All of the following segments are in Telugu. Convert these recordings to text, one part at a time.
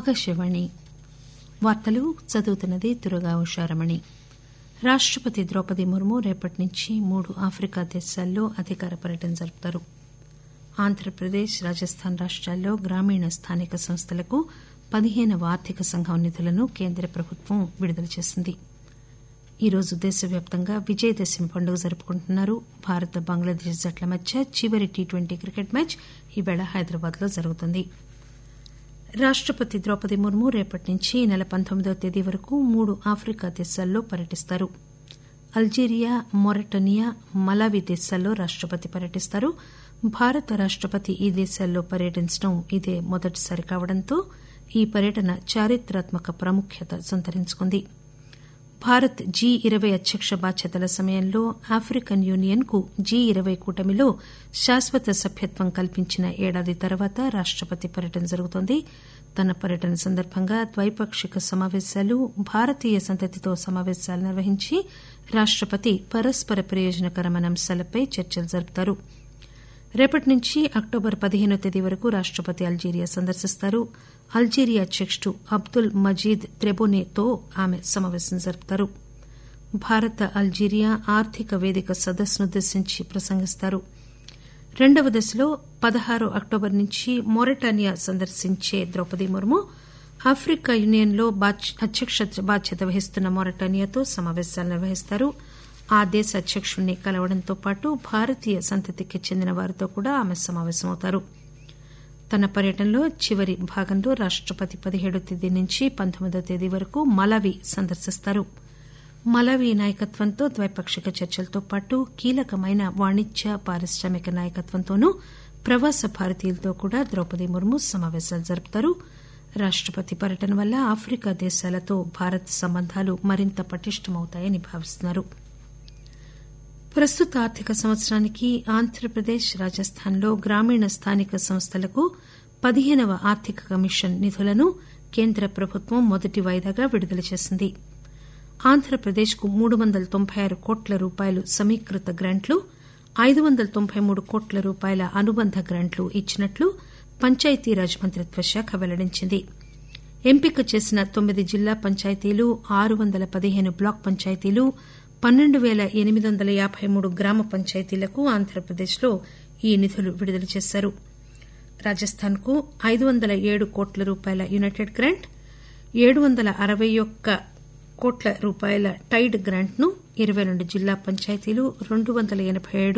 ఆకాశవాణి వార్తలు చదువుతున్నది దుర్గా ఉషారమణి రాష్టపతి ద్రౌపది ముర్ము రేపటి నుంచి మూడు ఆఫ్రికా దేశాల్లో అధికార పర్యటన జరుపుతారు ఆంధ్రప్రదేశ్ రాజస్థాన్ రాష్టాల్లో గ్రామీణ స్థానిక సంస్థలకు పదిహేనవ ఆర్థిక సంఘం నిధులను కేంద్ర ప్రభుత్వం విడుదల చేసింది ఈరోజు దేశవ్యాప్తంగా విజయదశమి పండుగ జరుపుకుంటున్నారు భారత్ బంగ్లాదేశ్ జట్ల మధ్య చివరి టీ ట్వంటీ క్రికెట్ మ్యాచ్ ఈవేళ హైదరాబాద్ లో జరుగుతుంది రాష్టపతి ద్రౌపది ముర్ము రేపటి నుంచి ఈ నెల పంతొమ్మిదవ తేదీ వరకు మూడు ఆఫ్రికా దేశాల్లో పర్యటిస్తారు అల్జీరియా మొరటనియా మలావి దేశాల్లో రాష్టపతి పర్యటిస్తారు భారత రాష్టపతి ఈ దేశాల్లో పర్యటించడం ఇదే మొదటిసారి కావడంతో ఈ పర్యటన చారిత్రాత్మక ప్రాముఖ్యత సంతరించుకుంది భారత్ జీ ఇరవై అధ్యక్ష బాధ్యతల సమయంలో ఆఫ్రికన్ యూనియన్ కు జీ ఇరవై కూటమిలో శాశ్వత సభ్యత్వం కల్పించిన ఏడాది తర్వాత రాష్టపతి పర్యటన జరుగుతోంది తన పర్యటన సందర్భంగా ద్వైపాక్షిక సమాపేశాలు భారతీయ సంతతితో సమాపేశాలు నిర్వహించి రాష్టపతి పరస్పర ప్రయోజనకరమైన అంశాలపై చర్చలు జరుపుతారు రేపటి నుంచి అక్టోబర్ పదిహేనో తేదీ వరకు రాష్టపతి అల్జీరియా సందర్శిస్తారు అల్జీరియా అధ్యకుడు అబ్దుల్ మజీద్ త్రెబోనేతో ఆమె సమాపేశం జరుపుతారు భారత అల్జీరియా ఆర్థిక వేదిక సదస్సునుద్దేశించి ప్రసంగిస్తారు రెండవ దశలో పదహారు అక్టోబర్ నుంచి మొరటానియా సందర్శించే ద్రౌపది ముర్ము ఆఫ్రికా యూనియన్లో అధ్యక్ష బాధ్యత వహిస్తున్న మొరటానియాతో సమాపేశాలు నిర్వహిస్తారు ఆ దేశ అధ్యకుడిని కలవడంతో పాటు భారతీయ సంతతికి చెందిన వారితో కూడా ఆమె సమాపేశమవుతారు తన పర్యటనలో చివరి భాగంలో రాష్టపతి పదిహేడో తేదీ నుంచి పంతొమ్మిదో తేదీ వరకు మలావి సందర్శిస్తారు మలావి నాయకత్వంతో ద్వైపాక్షిక చర్చలతో పాటు కీలకమైన వాణిజ్య పారిశ్రామిక నాయకత్వంతోనూ ప్రవాస భారతీయులతో కూడా ద్రౌపది ముర్ము సమాపేశాలు జరుపుతారు రాష్టపతి పర్యటన వల్ల ఆఫ్రికా దేశాలతో భారత్ సంబంధాలు మరింత పటిష్టమవుతాయని భావిస్తున్నారు ప్రస్తుత ఆర్థిక సంవత్సరానికి ఆంధ్రప్రదేశ్ రాజస్థాన్లో గ్రామీణ స్థానిక సంస్థలకు పదిహేనవ ఆర్థిక కమిషన్ నిధులను కేంద్ర ప్రభుత్వం మొదటి వాయిదాగా విడుదల చేసింది ఆంధ్రప్రదేశ్కు మూడు వందల తొంభై ఆరు కోట్ల రూపాయలు సమీకృత గ్రాంట్లు ఐదు వందల తొంభై మూడు కోట్ల రూపాయల అనుబంధ గ్రాంట్లు ఇచ్చినట్లు పంచాయతీరాజ్ మంత్రిత్వ శాఖ వెల్లడించింది ఎంపిక చేసిన తొమ్మిది జిల్లా పంచాయతీలు ఆరు వందల పదిహేను బ్లాక్ పంచాయతీలు పన్నెండు పేల ఎనిమిది వందల యాబై మూడు గ్రామ పంచాయతీలకు ఆంధ్రప్రదేశ్లో ఈ నిధులు విడుదల చేశారు రాజస్థాన్ కు ఐదు వందల ఏడు కోట్ల రూపాయల యునైటెడ్ గ్రాంట్ ఏడు వందల అరవై ఒక్క కోట్ల రూపాయల టైడ్ గ్రాంట్ ను ఇరవై రెండు జిల్లా పంచాయతీలు రెండు వందల ఎనబై ఏడు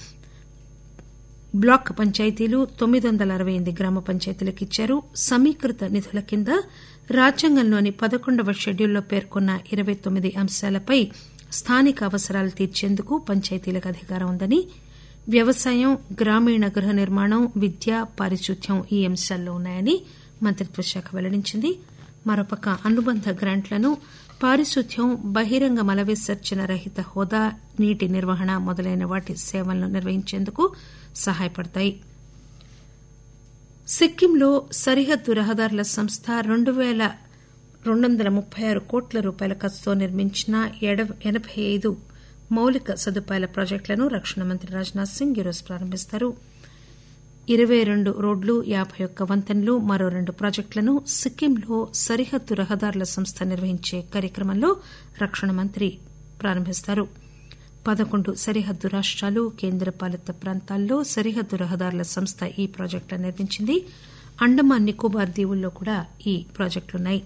బ్లాక్ పంచాయతీలు తొమ్మిది వందల అరవై ఎనిమిది గ్రామ పంచాయతీలకు ఇచ్చారు సమీకృత నిధుల కింద రాజ్యాంగంలోని పదకొండవ షెడ్యూల్లో పేర్కొన్న ఇరవై తొమ్మిది అంశాలపై స్థానిక అవసరాలు తీర్చేందుకు పంచాయతీలకు అధికారం ఉందని వ్యవసాయం గ్రామీణ గృహ నిర్మాణం విద్య పారిశుద్ధ్యం ఈ అంశాల్లో ఉన్నాయని మంత్రిత్వ శాఖ వెల్లడించింది మరోపక్క అనుబంధ గ్రాంట్లను పారిశుద్ధ్యం బహిరంగ మల విసర్జన రహిత హోదా నీటి నిర్వహణ మొదలైన వాటి సేవలను నిర్వహించేందుకు సహాయపడతాయి సిక్కింలో సరిహద్దు రహదారుల సంస్థ రెండు పేల రెండు వందల ముప్పై ఆరు కోట్ల రూపాయల ఖర్చుతో నిర్మించిన ఎనబై ఐదు మౌలిక సదుపాయాల ప్రాజెక్టులను రక్షణ మంత్రి రాజ్నాథ్ సింగ్ ఈరోజు ప్రారంభిస్తారు ఇరవై రెండు రోడ్లు యాబై ఒక్క వంతెనలు మరో రెండు ప్రాజెక్టులను సిక్కింలో సరిహద్దు రహదారుల సంస్థ నిర్వహించే కార్యక్రమంలో రక్షణ మంత్రి ప్రారంభిస్తారు పదకొండు సరిహద్దు రాష్టాలు కేంద్రపాలిత ప్రాంతాల్లో సరిహద్దు రహదారుల సంస్థ ఈ ప్రాజెక్టులను నిర్మించింది అండమాన్ నికోబార్ దీవుల్లో కూడా ఈ ప్రాజెక్టులున్నాయి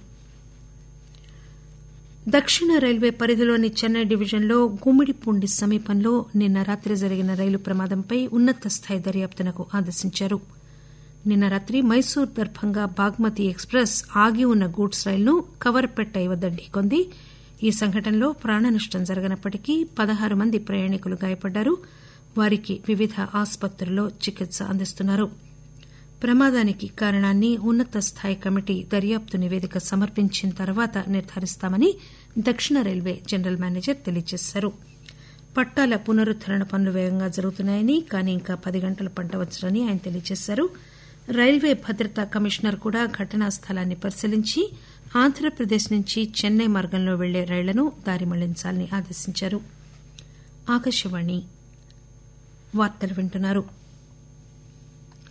దక్షిణ రైల్వే పరిధిలోని చెన్నై డివిజన్లో గుమ్మిడిపూండి సమీపంలో నిన్న రాత్రి జరిగిన రైలు ప్రమాదంపై ఉన్నత స్థాయి దర్యాప్తునకు ఆదేశించారు నిన్న రాత్రి మైసూర్ దర్భంగా బాగ్మతి ఎక్స్ప్రెస్ ఆగి ఉన్న గూడ్స్ రైలును కవర్పెట్టై వద్ద ఢీకొంది ఈ సంఘటనలో ప్రాణనష్టం జరగనప్పటికీ పదహారు మంది ప్రయాణికులు గాయపడ్డారు వారికి వివిధ ఆసుపత్రుల్లో చికిత్స అందిస్తున్నారు ప్రమాదానికి కారణాన్ని ఉన్నత స్థాయి కమిటీ దర్యాప్తు నివేదిక సమర్పించిన తర్వాత నిర్దారిస్తామని దక్షిణ రైల్వే జనరల్ మేనేజర్ తెలియజేశారు పట్టాల పునరుద్దరణ పనులు వేగంగా జరుగుతున్నాయని కానీ ఇంకా పది గంటలు పట్టవచ్చునని ఆయన తెలియజేశారు రైల్వే భద్రతా కమిషనర్ కూడా ఘటనా స్థలాన్ని పరిశీలించి ఆంధ్రప్రదేశ్ నుంచి చెన్నై మార్గంలో వెళ్లే రైళ్లను దారి మళ్లించాలని ఆదేశించారు ఆకాశవాణి వార్తలు వింటున్నారు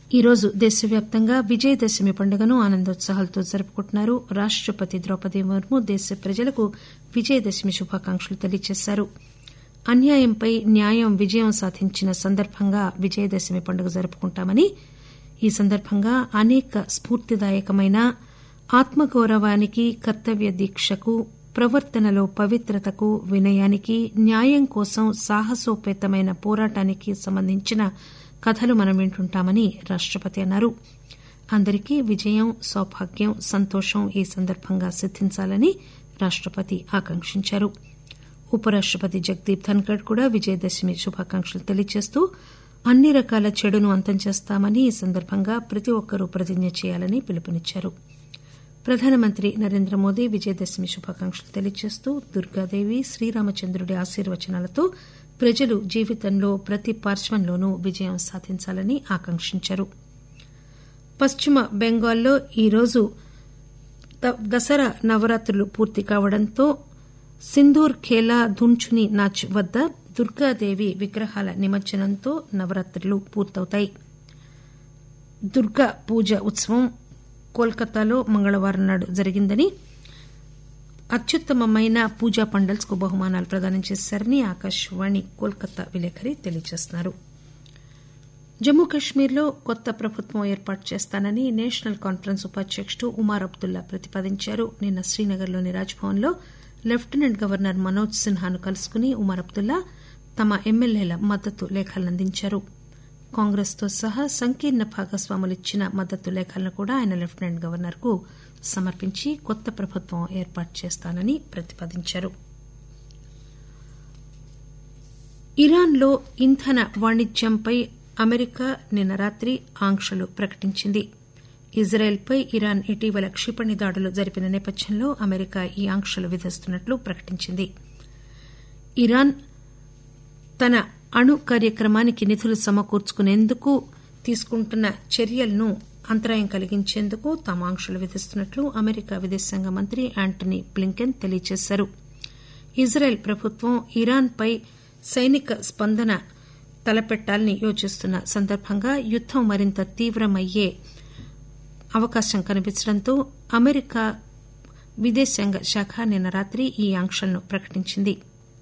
ఈరోజు దేశవ్యాప్తంగా విజయదశమి పండుగను ఆనందోత్సాహాలతో జరుపుకుంటున్నారు రాష్టపతి ద్రౌపది ముర్ము దేశ ప్రజలకు విజయదశమి శుభాకాంక్షలు తెలియజేశారు అన్యాయంపై న్యాయం విజయం సాధించిన సందర్భంగా విజయదశమి పండుగ జరుపుకుంటామని ఈ సందర్భంగా అనేక స్పూర్తిదాయకమైన ఆత్మగౌరవానికి కర్తవ్య దీక్షకు ప్రవర్తనలో పవిత్రతకు వినయానికి న్యాయం కోసం సాహసోపేతమైన పోరాటానికి సంబంధించిన కథలు మనం వింటుంటామని రాష్టపతి అన్నారు అందరికీ విజయం సౌభాగ్యం సంతోషం ఈ సందర్భంగా సిద్దించాలని రాష్టపతి ఆకాంక్షించారు ఉపరాష్టపతి జగదీప్ ధన్కడ్ కూడా విజయదశమి శుభాకాంక్షలు తెలియజేస్తూ అన్ని రకాల చెడును అంతం చేస్తామని ఈ సందర్భంగా ప్రతి ఒక్కరూ ప్రతిజ్ఞ చేయాలని పిలుపునిచ్చారు ప్రధానమంత్రి నరేంద్ర మోదీ విజయదశమి శుభాకాంక్షలు తెలియజేస్తూ దుర్గాదేవి శ్రీరామచంద్రుడి ఆశీర్వచనాలతో ప్రజలు జీవితంలో ప్రతి పార్శ్వంలోనూ విజయం సాధించాలని ఆకాంక్షించారు పశ్చిమ బెంగాల్లో ఈరోజు దసరా నవరాత్రులు పూర్తి కావడంతో సింధూర్ ఖేలా ధుంచుని నాచ్ వద్ద దుర్గాదేవి విగ్రహాల నిమజ్జనంతో నవరాత్రులు పూర్తవుతాయి దుర్గా పూజ ఉత్సవం కోల్కతాలో మంగళవారం నాడు జరిగిందని అత్యుత్తమమైన పూజా పండల్స్ కు బహుమానాలు ప్రదానం చేశారని ఆకాశవాణి కోల్కతా విలేకరి తెలియజేస్తున్నారు జమ్మూ కశ్మీర్లో కొత్త ప్రభుత్వం ఏర్పాటు చేస్తానని నేషనల్ కాన్ఫరెన్స్ ఉపాధ్యకుడు ఉమార్ అబ్దుల్లా ప్రతిపాదించారు నిన్న శ్రీనగర్లోని రాజ్భవన్లో లెప్టినెంట్ గవర్నర్ మనోజ్ సిన్హాను కలుసుకుని ఉమర్ అబ్దుల్లా తమ ఎమ్మెల్యేల మద్దతు లేఖలను అందించారు కాంగ్రెస్ తో సహా సంకీర్ణ భాగస్వాములు ఇచ్చిన మద్దతు లేఖలను కూడా ఆయన లెప్టినెంట్ గవర్నర్ కు సమర్పించి కొత్త ప్రభుత్వం ఏర్పాటు చేస్తానని ప్రతిపాదించారు ఇరాన్లో ఇంధన వాణిజ్యంపై అమెరికా నిన్న రాత్రి ఆంక్షలు ప్రకటించింది ఇజ్రాయెల్పై ఇరాన్ ఇటీవల క్షిపణి దాడులు జరిపిన నేపథ్యంలో అమెరికా ఈ ఆంక్షలు విధిస్తున్నట్లు ప్రకటించింది ఇరాన్ తన అణు కార్యక్రమానికి నిధులు సమకూర్చుకునేందుకు తీసుకుంటున్న చర్యలను అంతరాయం కలిగించేందుకు తాము ఆంక్షలు విధిస్తున్నట్లు అమెరికా విదేశాంగ మంత్రి యాంటనీ బ్లింకెన్ తెలియజేశారు ఇజ్రాయెల్ ప్రభుత్వం ఇరాన్పై సైనిక స్పందన తలపెట్టాలని యోచిస్తున్న సందర్భంగా యుద్దం మరింత తీవ్రమయ్యే అవకాశం కనిపించడంతో అమెరికా విదేశాంగ శాఖ నిన్న రాత్రి ఈ ఆంక్షలను ప్రకటించింది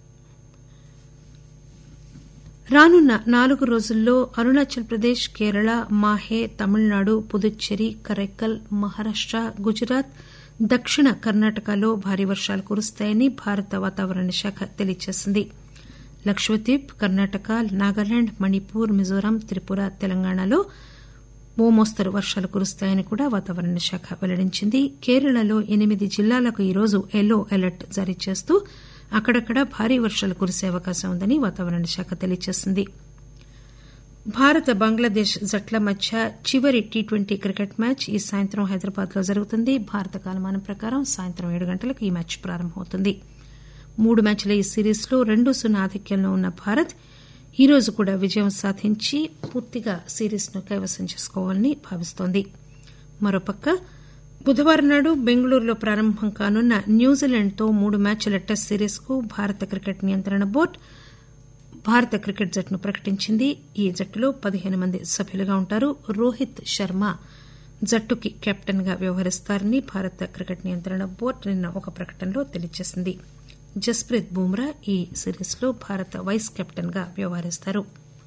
రానున్న నాలుగు రోజుల్లో అరుణాచల్ ప్రదేశ్ కేరళ మాహే తమిళనాడు పుదుచ్చేరి కరైకల్ మహారాష్ట గుజరాత్ దక్షిణ కర్ణాటకలో భారీ వర్షాలు కురుస్తాయని భారత వాతావరణ శాఖ తెలియజేసింది లక్షద్వీప్ కర్ణాటక నాగాలాండ్ మణిపూర్ మిజోరాం త్రిపుర తెలంగాణలో ఓ మోస్తరు వర్షాలు కురుస్తాయని కూడా వాతావరణ శాఖ వెల్లడించింది కేరళలో ఎనిమిది జిల్లాలకు ఈరోజు ఎల్లో అలర్ట్ జారీ చేస్తూ అక్కడక్కడా భారీ వర్షాలు కురిసే అవకాశం ఉందని వాతావరణ శాఖ తెలియజేసింది భారత్ బంగ్లాదేశ్ జట్ల మధ్య చివరి టీ ట్వంటీ క్రికెట్ మ్యాచ్ ఈ సాయంత్రం హైదరాబాద్ లో జరుగుతుంది భారత కాలమానం ప్రకారం సాయంత్రం ఏడు గంటలకు ఈ మ్యాచ్ ప్రారంభమవుతుంది మూడు మ్యాచ్ల ఈ సిరీస్ లో రెండు సున్నా ఆధిక్యంలో ఉన్న భారత్ ఈ రోజు కూడా విజయం సాధించి పూర్తిగా సిరీస్ ను కైవసం చేసుకోవాలని భావిస్తోంది మరోపక్క బుధవారం నాడు బెంగళూరులో ప్రారంభం కానున్న న్యూజిలాండ్ తో మూడు మ్యాచ్ల టెస్ట్ సిరీస్ కు భారత క్రికెట్ నియంత్రణ బోర్డు భారత క్రికెట్ జట్టును ప్రకటించింది ఈ జట్టులో పదిహేను మంది సభ్యులుగా ఉంటారు రోహిత్ శర్మ జట్టుకి కెప్టెన్ గా వ్యవహరిస్తారని భారత క్రికెట్ నియంత్రణ బోర్డు నిన్న ఒక ప్రకటనలో తెలియజేసింది జస్ప్రీత్ బుమ్రా ఈ సిరీస్ లో భారత వైస్ కెప్టెన్ గా వ్యవహరిస్తారు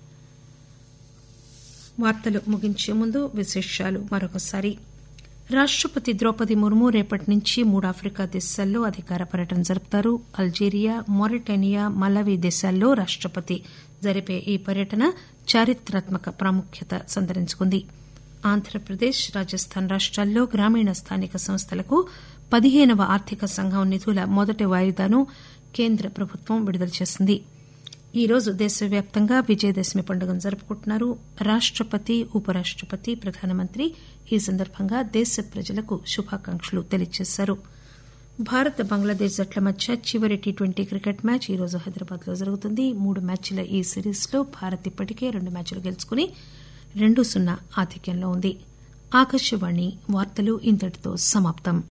వార్తలు ముగించే ముందు విశేషాలు మరొకసారి రాష్టపతి ద్రౌపది ముర్ము రేపటి నుంచి మూడు ఆఫ్రికా దేశాల్లో అధికార పర్యటన జరుపుతారు అల్జీరియా మారిటేనియా మలవి దేశాల్లో రాష్టపతి జరిపే ఈ పర్యటన చారిత్రాత్మక ప్రాముఖ్యత సంతరించుకుంది ఆంధ్రప్రదేశ్ రాజస్థాన్ రాష్టాల్లో గ్రామీణ స్థానిక సంస్థలకు పదిహేనవ ఆర్థిక సంఘం నిధుల మొదటి వాయిదాను కేంద్ర ప్రభుత్వం విడుదల చేసింది ఈ రోజు దేశవ్యాప్తంగా విజయదశమి పండుగను జరుపుకుంటున్నారు రాష్టపతి ఉపరాష్టపతి ప్రధానమంత్రి ఈ సందర్భంగా దేశ ప్రజలకు శుభాకాంక్షలు తెలియజేశారు భారత్ బంగ్లాదేశ్ జట్ల మధ్య చివరి టీ ట్వంటీ క్రికెట్ మ్యాచ్ ఈ రోజు హైదరాబాద్ లో జరుగుతుంది మూడు మ్యాచ్ల ఈ సిరీస్ లో భారత్ ఇప్పటికే రెండు మ్యాచ్లు గెలుచుకుని రెండు సున్నా ఆధిక్యంలో ఉంది ఆకాశవాణి వార్తలు ఇంతటితో సమాప్తం